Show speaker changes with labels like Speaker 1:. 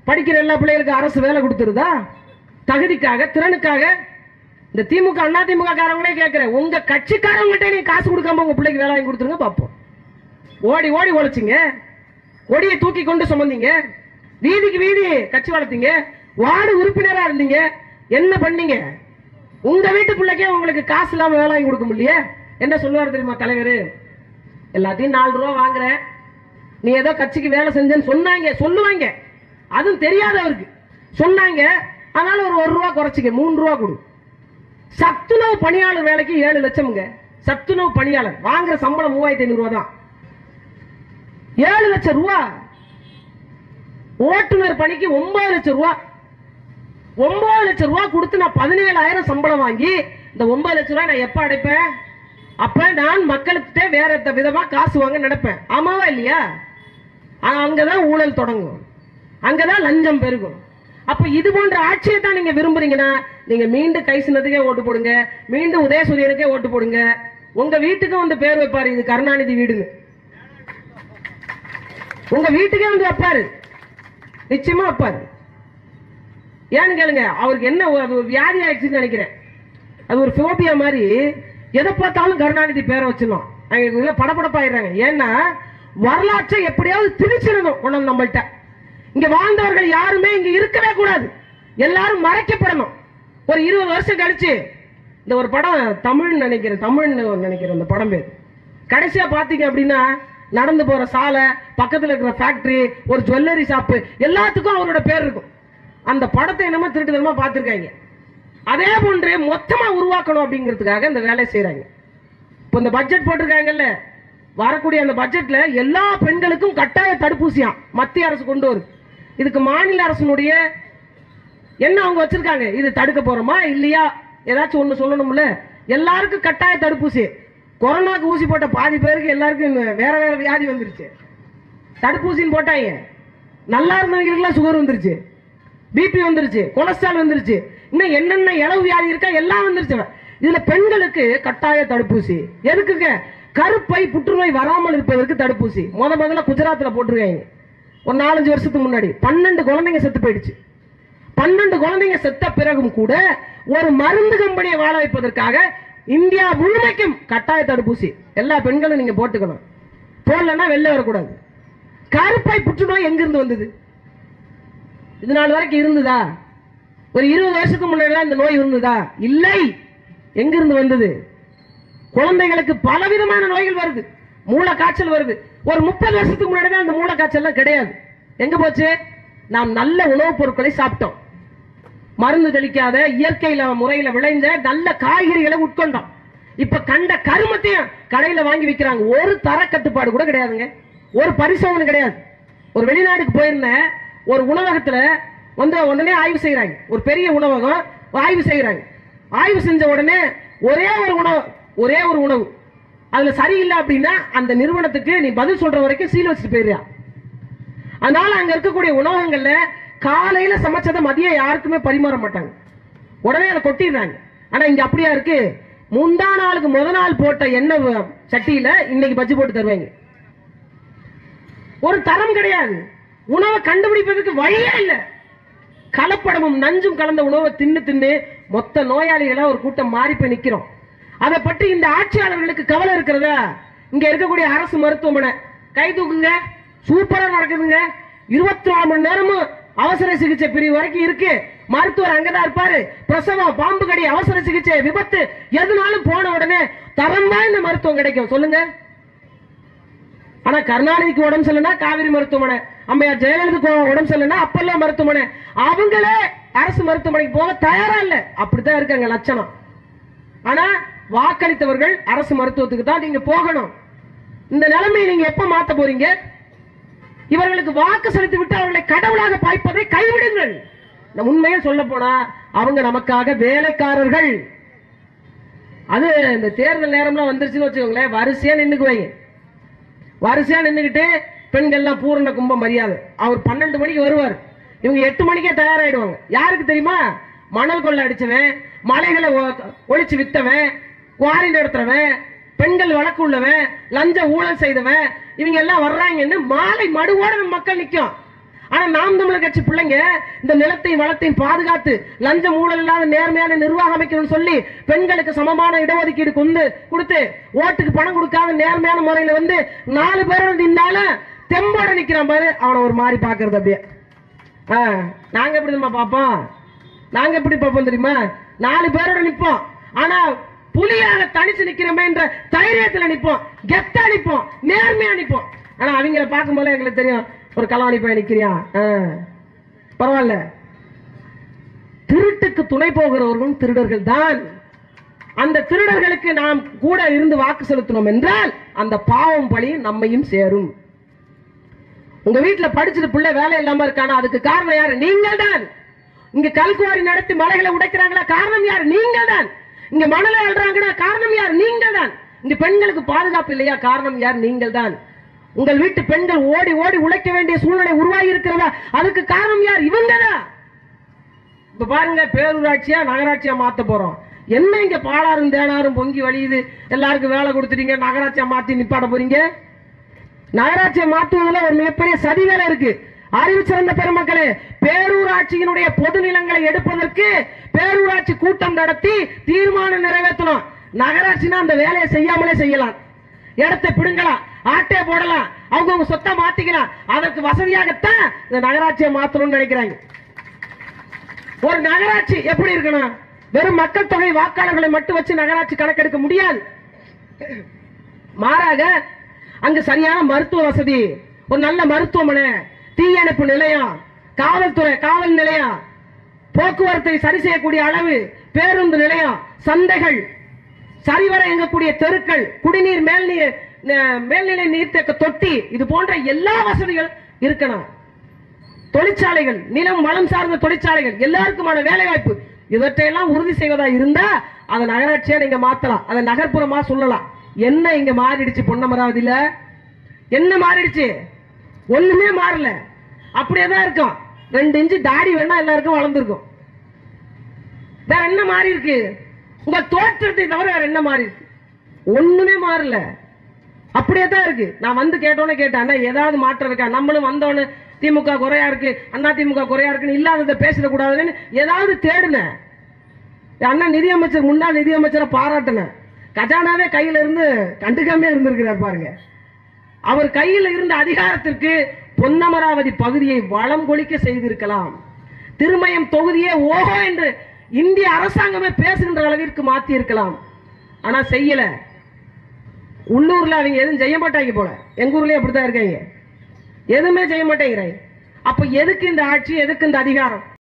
Speaker 1: படிக்கிற எல்லா பிள்ளைகளுக்கும் அரசு வேலை கொடுத்துருதா தகுதிக்காக திறனுக்காக இந்த திமுக அண்ணா திமுக காரங்களே கேட்கிறேன் உங்க கட்சிக்காரங்கள்ட்ட நீ காசு கொடுக்காம உங்க பிள்ளைக்கு வேலை வாங்கி கொடுத்துருங்க பார்ப்போம் ஓடி ஓடி உழைச்சிங்க கொடியை தூக்கி கொண்டு சுமந்தீங்க வீதிக்கு வீதி கட்சி வளர்த்தீங்க வார்டு உறுப்பினரா இருந்தீங்க என்ன பண்ணீங்க உங்க வீட்டு பிள்ளைக்கே உங்களுக்கு காசு இல்லாம வேலை வாங்கி கொடுக்க முடியல என்ன சொல்லுவார் தெரியுமா தலைவர் எல்லாத்தையும் நாலு ரூபா வாங்குற நீ ஏதோ கட்சிக்கு வேலை செஞ்சேன்னு சொன்னாங்க சொல்லுவாங்க அதுவும் தெரியாதவருக்கு சொன்னாங்க அதனால ஒரு ஒரு ரூபா குறைச்சிக்க மூணு ரூபா கொடு சத்துணவு பணியாளர் வேலைக்கு ஏழு லட்சம்ங்க சத்துணவு பணியாளர் வாங்குற சம்பளம் மூவாயிரத்தி ஐநூறு ரூபா தான் ஏழு லட்சம் ரூபா ஓட்டுநர் பணிக்கு ஒன்பது லட்சம் ரூபா ஒன்பது லட்சம் ரூபா கொடுத்து நான் பதினேழாயிரம் சம்பளம் வாங்கி இந்த ஒன்பது லட்சம் ரூபாய் நான் எப்ப அடைப்பேன் அப்ப நான் மக்களுக்கு வேற எந்த விதமா காசு வாங்க நினைப்பேன் ஆமாவா இல்லையா ஆனா, அங்கதான் ஊழல் தொடங்கும் அங்கதான் லஞ்சம் பெருகும் அப்ப இது போன்ற ஆட்சியை தான் நீங்க விரும்புறீங்கன்னா நீங்க மீண்டும் கை சின்னத்துக்கே ஓட்டு போடுங்க மீண்டும் உதயசூரியனுக்கே ஓட்டு போடுங்க உங்க வீட்டுக்கு வந்து பேர் வைப்பாரு இது கருணாநிதி வீடுன்னு உங்க வீட்டுக்கே வந்து வைப்பாரு நிச்சயமா வைப்பாரு ஏன்னு கேளுங்க அவருக்கு என்ன ஒரு- அது ஒரு வியாதி ஆயிடுச்சுன்னு நினைக்கிறேன் அது ஒரு ஃபோபியா மாதிரி எதை பார்த்தாலும் கருணாநிதி பேரை வச்சிடணும் அவங்க படப்படப்பாயிடுறாங்க ஏன்னா வரலாற்றை எப்படியாவது திணிச்சிடணும் கொண்டு வந்து நம்மள்ட்ட இங்க வாழ்ந்தவர்கள் யாருமே இங்க இருக்கவே கூடாது எல்லாரும் மறைக்கப்படணும் ஒரு இருபது வருஷம் கழிச்சு இந்த ஒரு படம் தமிழ் நினைக்கிறேன் தமிழ்னு நினைக்கிறேன் அந்த படம் பேர் கடைசியா பாத்தீங்க அப்படின்னா நடந்து போற சாலை பக்கத்துல இருக்கிற ஃபேக்டரி ஒரு ஜுவல்லரி ஷாப்பு எல்லாத்துக்கும் அவரோட பேர் இருக்கும் அந்த படத்தை என்னமோ திருட்டுதனமா பார்த்திருக்காங்க அதே போன்று மொத்தமா உருவாக்கணும் அப்படிங்கிறதுக்காக இந்த வேலையை செய்றாங்க இப்போ இந்த பட்ஜெட் போட்டிருக்காங்கல்ல வரக்கூடிய அந்த பட்ஜெட்ல எல்லா பெண்களுக்கும் கட்டாய தடுப்பூசியாம் மத்திய அரசு கொண்டு வருது இதுக்கு மாநில அரசினுடைய என்ன அவங்க வச்சிருக்காங்க இது தடுக்க போறோமா இல்லையா ஏதாச்சும் ஒண்ணு சொல்லணும்ல எல்லாருக்கும் கட்டாய தடுப்பூசி கொரோனாக்கு ஊசி போட்ட பாதி பேருக்கு எல்லாருக்கும் இன்னும் வேற வேற வியாதி வந்துருச்சு தடுப்பூசின்னு போட்டாங்க நல்லா இருந்தவங்களுக்குலாம் சுகர் வந்துருச்சு பிபி வந்துருச்சு கொலஸ்ட்ரால் வந்துருச்சு இன்னும் என்னென்ன இளவு வியாதி இருக்கா எல்லாம் வந்துருச்சு இதுல பெண்களுக்கு கட்டாய தடுப்பூசி எதுக்குங்க கருப்பை புற்றுநோய் வராமல் இருப்பதற்கு தடுப்பூசி முத முதல்ல குஜராத்ல போட்டிருக்காங்க ஒரு நாலஞ்சு வருஷத்துக்கு முன்னாடி பன்னெண்டு குழந்தைங்க செத்து போயிடுச்சு பன்னெண்டு குழந்தைங்க செத்த பிறகும் கூட ஒரு மருந்து கம்பெனியை வாழ வைப்பதற்காக இந்தியா முழுமைக்கும் கட்டாய தடுப்பூசி எல்லா பெண்களும் நீங்க போட்டுக்கணும் போடலன்னா வெளில வரக்கூடாது கருப்பை புற்றுநோய் எங்கிருந்து வந்தது இது நாள் வரைக்கும் இருந்ததா ஒரு இருபது வருஷத்துக்கு முன்னாடி இந்த நோய் இருந்ததா இல்லை எங்கிருந்து வந்தது குழந்தைகளுக்கு பலவிதமான நோய்கள் வருது மூளை காய்ச்சல் வருது ஒரு முப்பது வருஷத்துக்கு முன்னாடி தான் அந்த மூளை காய்ச்சல்லாம் கிடையாது எங்க போச்சு நாம் நல்ல உணவுப் பொருட்களை சாப்பிட்டோம் மருந்து தெளிக்காத இயற்கையில முறையில விளைஞ்ச நல்ல காய்கறிகளை உட்கொண்டோம் இப்ப கண்ட கருமத்தையும் கடையில வாங்கி விக்கிறாங்க ஒரு தர கட்டுப்பாடு கூட கிடையாதுங்க ஒரு பரிசோதனை கிடையாது ஒரு வெளிநாடுக்கு போயிருந்தேன் ஒரு உணவகத்துல வந்து உடனே ஆய்வு செய்யறாங்க ஒரு பெரிய உணவகம் ஆய்வு செய்யறாங்க ஆய்வு செஞ்ச உடனே ஒரே ஒரு உணவு ஒரே ஒரு உணவு அதுல சரியில்லை அப்படின்னா அந்த நிறுவனத்துக்கு நீ பதில் சொல்ற வரைக்கும் சீல் வச்சுட்டு போயிடுறியா அதனால அங்க இருக்கக்கூடிய உணவகங்கள்ல காலையில சமைச்சதை மதியம் யாருக்குமே பரிமாற மாட்டாங்க உடனே அதை கொட்டிடுறாங்க ஆனா இங்க அப்படியா இருக்கு முந்தா நாளுக்கு முத நாள் போட்ட எண்ணெய் வ- சட்டியில இன்னைக்கு பஜ்ஜி போட்டு தருவாங்க ஒரு தரம் கிடையாது உணவை கண்டுபிடிப்பதற்கு வழியே இல்ல கலப்படமும் நஞ்சும் கலந்த உணவை தின்னு தின்னு மொத்த நோயாளிகளா ஒரு கூட்டம் மாறி போய் நிக்கிறோம் அதை பற்றி இந்த ஆட்சியாளர்களுக்கு கவலை இருக்கிறதா இங்க இருக்கக்கூடிய அரசு மருத்துவமனை கை தூக்குங்க சூப்பரா நடக்குதுங்க இருபத்தி நாலு மணி நேரமும் அவசர சிகிச்சை பிரிவு வரைக்கும் இருக்கு மருத்துவர் அங்கதான் இருப்பாரு பிரசவம் பாம்பு கடி அவசர சிகிச்சை விபத்து எதுனாலும் போன உடனே தரம் வாய்ந்த மருத்துவம் கிடைக்கும் சொல்லுங்க ஆனா கருணாநிதிக்கு உடம்பு சரியில்லைன்னா காவிரி மருத்துவமனை அம்மையார் ஜெயலலிதாக்கு உடம்பு சரியில்லைன்னா அப்பல்லோ மருத்துவமனை அவங்களே அரசு மருத்துவமனைக்கு போக தயாரா இல்ல அப்படித்தான் இருக்காங்க லட்சணம் ஆனா வாக்களித்தவர்கள் அரசு மருத்துவத்துக்கு தான் நீங்க போகணும் இந்த நிலைமையை நீங்க எப்ப மாத்த போறீங்க இவர்களுக்கு வாக்கு செலுத்தி விட்டு அவர்களை கடவுளாக பாய்ப்பதை கைவிடுங்கள் நான் உண்மையை சொல்ல போனா அவங்க நமக்காக வேலைக்காரர்கள் அது இந்த தேர்தல் நேரம்லாம் வந்துருச்சுன்னு வச்சுக்கோங்களேன் வரிசையா நின்னுக்குவாங்க வரிசையா நின்னுக்கிட்டு பெண்கள்லாம் பூரண கும்ப மரியாதை அவர் பன்னெண்டு மணிக்கு வருவார் இவங்க எட்டு மணிக்கே தயாராயிடுவாங்க யாருக்கு தெரியுமா மணல் கொள்ள அடிச்சவன் மலைகளை ஒ- ஒளிச்சு வித்தவன் குவாரி நடத்துறவன் பெண்கள் வழக்கு உள்ளவன் லஞ்ச ஊழல் செய்தவன் இவங்க எல்லாம் வர்றாங்கன்னு மாலை மடுவோட நம்ம மக்கள் நிக்கும் ஆனா நாம் தமிழர் கட்சி பிள்ளைங்க இந்த நிலத்தை வளத்தையும் பாதுகாத்து லஞ்சம் ஊழல் இல்லாத நேர்மையான நிர்வாகம் அமைக்கணும்னு சொல்லி பெண்களுக்கு சமமான இடஒதுக்கீடு கொண்டு கொடுத்து ஓட்டுக்கு பணம் கொடுக்காத நேர்மையான முறையில வந்து நாலு பேரோட நின்னாலும் தெம்போட நிக்கிறான் பாரு அவனை ஒரு மாதிரி பாக்குறது அப்படியே ஆ, நாங்க எப்படி தெரியுமா பார்ப்போம் நாங்க எப்படி பார்ப்போம் தெரியுமா நாலு பேரோட நிப்போம் ஆனா புலியாக தனிச்சு நிக்கிறோமே என்ற தைரியத்துல நிப்போம் கெத்தா நிப்போம் நேர்மையா நிப்போம் ஆனா அவங்கள பார்க்கும்போது எங்களுக்கு தெரியும் ஒரு களவாணி பையன் நிக்கிறியா ஆ, பரவாயில்ல திருட்டுக்கு துணை போகிறவர்களும் திருடர்கள் தான் அந்த திருடர்களுக்கு நாம் கூட இருந்து வாக்கு செலுத்தினோம் என்றால் அந்த பாவம் பழி நம்மையும் சேரும் உங்க வீட்டுல படிச்சுட்டு பிள்ளை வேலை இல்லாம இருக்கானா அதுக்கு காரணம் யாரு நீங்கள் தான் இங்க கல்குவாரி நடத்தி மலைகளை உடைக்கிறாங்களா காரணம் யாரு நீங்கள் தான் இங்க மணலை அள்ளுறாங்கன்னா காரணம் யார் நீங்கள் தான் இங்க பெண்களுக்கு பாதுகாப்பு இல்லையா காரணம் யார் நீங்கள் தான் உங்கள் வீட்டு பெண்கள் ஓடி ஓடி உழைக்க வேண்டிய சூழ்நிலை உருவாகி இருக்கிறதா அதுக்கு காரணம் யார் இவங்க தான் இப்ப பாருங்க பேரூராட்சியா நகராட்சியா மாத்த போறோம் என்ன இங்க பாலாறும் தேனாரும் பொங்கி வழியுது எல்லாருக்கும் வேலை கொடுத்துட்டீங்க நகராட்சியா மாத்தி நிப்பாட போறீங்க நகராட்சியை மாற்றுவதில் ஒரு மிகப்பெரிய சதி வேலை இருக்கு அறிவு சிறந்த பெருமக்களே பேரூராட்சியினுடைய பொது நிலங்களை எடுப்பதற்கு பேரூராட்சி கூட்டம் நடத்தி தீர்மானம் நிறைவேற்றணும் நகராட்சினா அந்த வேலையை செய்யாமலே செய்யலாம் இடத்தை பிடுங்கலாம் ஆட்டே போடலாம் அவங்கவுங்க சொத்தை மாத்திக்கலாம் அதற்கு வசதியாகத்தான் இந்த நகராட்சியை மாத்தணும்னு நினைக்கிறாங்க ஒரு நகராட்சி எப்படி இருக்கணும் வெறும் மக்கள் தொகை வாக்காளர்களை மட்டும் வச்சு நகராட்சி கணக்கெடுக்க முடியாது மாறாக அங்கு சரியான மருத்துவ வசதி ஒரு நல்ல மருத்துவமனை தீயணைப்பு நிலையம் காவல்துறை காவல் நிலையம் போக்குவரத்தை சரி செய்யக்கூடிய அளவு பேருந்து நிலையம் சந்தைகள் சரிவர இயங்கக்கூடிய தெருக்கள் குடிநீர் மேல்நீர் ந- மேல்நிலை நீர்த்தேக்க தொட்டி இது போன்ற எல்லா வசதிகள் இருக்கணும் தொழிற்சாலைகள் நிலம் வளம் சார்ந்த தொழிற்சாலைகள் எல்லாருக்குமான வேலை வாய்ப்பு இவற்றையெல்லாம் உறுதி செய்வதா இருந்தா அதை நகராட்சியா நீங்க மாத்தலாம் அதை நகர்ப்புறமா சொல்லலாம் என்ன இங்க மாறிடுச்சு பொன்னமராவதியில என்ன மாறிடுச்சு ஒண்ணுமே மாறல அப்படியே தான் இருக்கும் ரெண்டு இன்ச்சு தாடி வேணா எல்லாருக்கும் வளர்ந்துருக்கும் வேற என்ன மாறி இருக்கு உங்க தோற்றத்தை தவிர வேற என்ன மாறி இருக்கு ஒண்ணுமே மாறல அப்படியே தான் இருக்கு நான் வந்து கேட்டோன்னே கேட்டேன் அண்ணா ஏதாவது மாற்றம் இருக்கா நம்மளும் வந்தோன்னு திமுக குறையா இருக்கு அண்ணா திமுக குறையா இருக்குன்னு இல்லாததை பேசிடக்கூடாதுன்னு ஏதாவது தேடுனேன் அண்ணா நிதியமைச்சர் முன்னாள் நிதியமைச்சரை பாராட்டினேன் கஜானாவே கையில இருந்து கண்டுக்காம இருந்திருக்கிறார் பாருங்க அவர் கையில் இருந்த அதிகாரத்திற்கு பொன்னமராவதி பகுதியை வளம் கொளிக்க செய்திருக்கலாம் திருமயம் தொகுதியே ஓஹோ என்று இந்திய அரசாங்கமே பேசுகின்ற அளவிற்கு மாத்தி இருக்கலாம் ஆனா செய்யல உள்ளூர்ல அவங்க எதுவும் செய்ய மாட்டாங்க போல எங்க ஊர்லயே அப்படித்தான் இருக்காங்க எதுவுமே செய்ய மாட்டேங்கிறாங்க அப்ப எதுக்கு இந்த ஆட்சி எதுக்கு இந்த அதிகாரம்